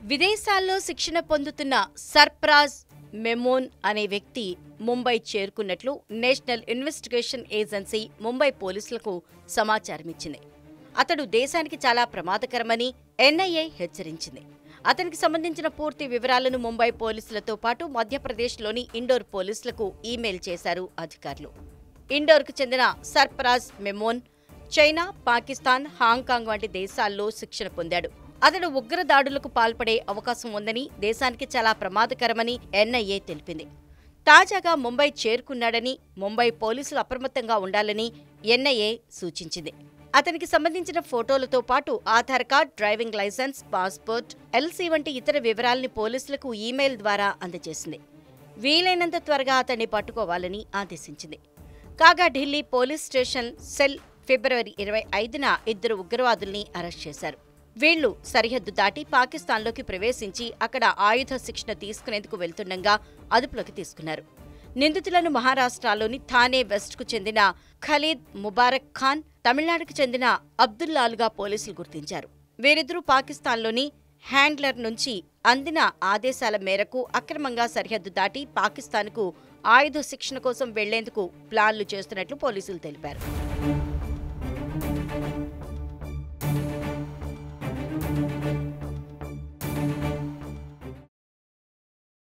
విదేశాల్లో శిక్షణ పొందుతున్న సర్ప్రాజ్ మెమోన్ అనే వ్యక్తి ముంబై చేరుకున్నట్లు నేషనల్ ఇన్వెస్టిగేషన్ ఏజెన్సీ ముంబై పోలీసులకు సమాచారం ఇచ్చింది అతడు దేశానికి చాలా ప్రమాదకరమని ఎన్ఐఏ హెచ్చరించింది అతనికి సంబంధించిన పూర్తి వివరాలను ముంబై పోలీసులతో పాటు మధ్యప్రదేశ్లోని ఇండోర్ పోలీసులకు ఈమెయిల్ చేశారు అధికారులు ఇండోర్కు చెందిన సర్ఫరాజ్ మెమోన్ చైనా పాకిస్తాన్ హాంకాంగ్ వంటి దేశాల్లో శిక్షణ పొందాడు అతడు ఉగ్ర దాడులకు పాల్పడే అవకాశం ఉందని దేశానికి చాలా ప్రమాదకరమని ఎన్ఐఏ తెలిపింది తాజాగా ముంబై చేరుకున్నాడని ముంబై పోలీసులు అప్రమత్తంగా ఉండాలని ఎన్ఐఏ సూచించింది అతనికి సంబంధించిన ఫోటోలతో పాటు Aadhaar card driving licence passport L C వంటి ఇతర వివరాల్ని పోలీసులకు ఈమెయిల్ ద్వారా అందజేసింది వీలైనంత త్వరగా అతన్ని పట్టుకోవాలని ఆదేశించింది కాగా ఢిల్లీ పోలీస్ స్టేషన్ సెల్ ఫిబ్రవరి ఇరవై ఐదున ఇద్దరు ఉగ్రవాదుల్ని అరెస్ట్ చేశారు వీళ్లు సరిహద్దు దాటి పాకిస్తాన్లోకి ప్రవేశించి అక్కడ ఆయుధ శిక్షణ తీసుకునేందుకు వెళ్తుండగా అదుపులోకి తీసుకున్నారు నిందితులను మహారాష్ట్రలోని థానే వెస్ట్కు చెందిన ఖలీద్ ముబారక్ ఖాన్ తమిళనాడుకు చెందిన అబ్దుల్లాలుగా పోలీసులు గుర్తించారు వీరిద్దరూ పాకిస్తాన్లోని హ్యాండ్లర్ నుంచి అందిన ఆదేశాల మేరకు అక్రమంగా సరిహద్దు దాటి పాకిస్తాన్కు ఆయుధ శిక్షణ కోసం వెళ్లేందుకు ప్లాన్లు చేస్తున్నట్లు పోలీసులు తెలిపారు